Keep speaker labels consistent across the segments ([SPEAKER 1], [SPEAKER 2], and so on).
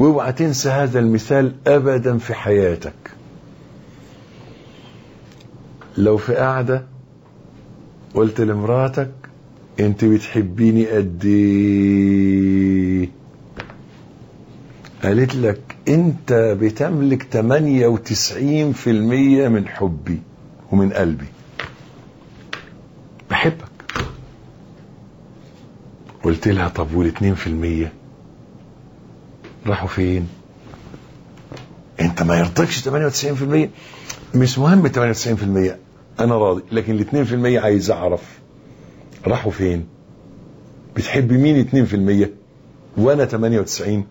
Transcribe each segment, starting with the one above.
[SPEAKER 1] واوعى تنسى هذا المثال ابدا في حياتك لو في قعده قلت لمراتك انت بتحبيني قد ايه قالت لك انت بتملك 98% من حبي ومن قلبي بحبك قلت لها طب والاتنين في المية راحوا فين انت ما يرضكش 98% مش مهم 98% انا راضي لكن الاتنين في المية عايز اعرف راحوا فين بتحب مين اتنين في المية وانا 98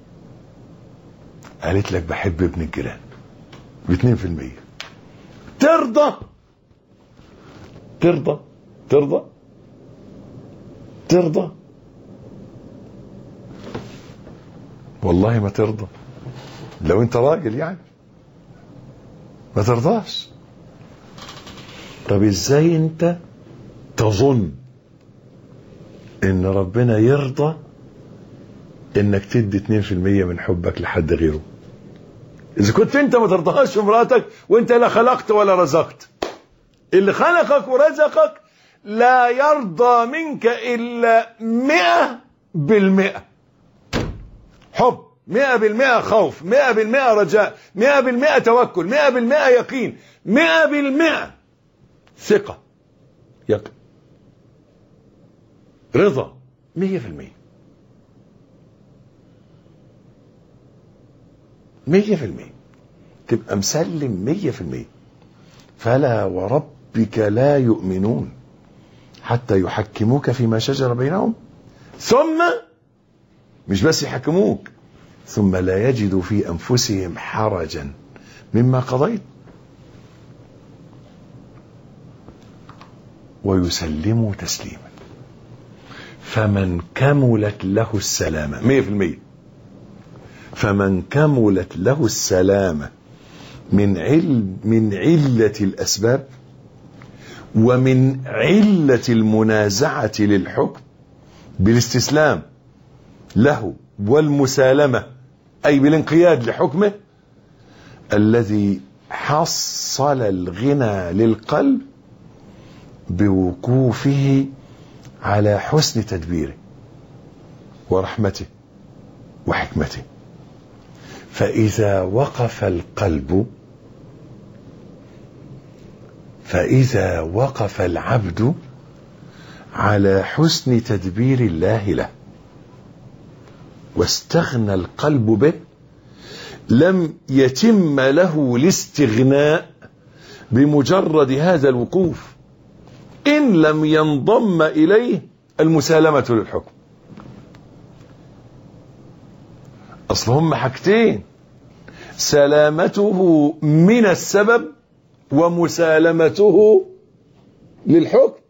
[SPEAKER 1] قالت لك بحب ابن الجيران باتنين في المية ترضى ترضى ترضى ترضى والله ما ترضى لو انت راجل يعني ما ترضاش طب ازاي انت تظن ان ربنا يرضى انك تدي 2% من حبك لحد غيره اذا كنت انت ما ترضاهاش في مراتك وانت لا خلقت ولا رزقت اللي خلقك ورزقك لا يرضى منك الا مئة بالمئة حب مئة بالمئة خوف مئة بالمئة رجاء مئة بالمئة توكل مئة بالمئة يقين مئة بالمئة ثقة يقين رضا مية في المية مية في المية تبقى مسلم مية في المية فلا وربك لا يؤمنون حتى يحكموك فيما شجر بينهم ثم مش بس يحكموك ثم لا يجدوا في انفسهم حرجا مما قضيت ويسلموا تسليما فمن كملت له السلامة مية في المية فمن كملت له السلامة من علم من علة الأسباب ومن علة المنازعة للحكم بالاستسلام له والمسالمة أي بالانقياد لحكمه الذي حصل الغنى للقلب بوقوفه على حسن تدبيره ورحمته وحكمته فإذا وقف القلب فإذا وقف العبد على حسن تدبير الله له واستغنى القلب به لم يتم له الاستغناء بمجرد هذا الوقوف إن لم ينضم إليه المسالمة للحكم أصل هم حاجتين سلامته من السبب ومسالمته للحكم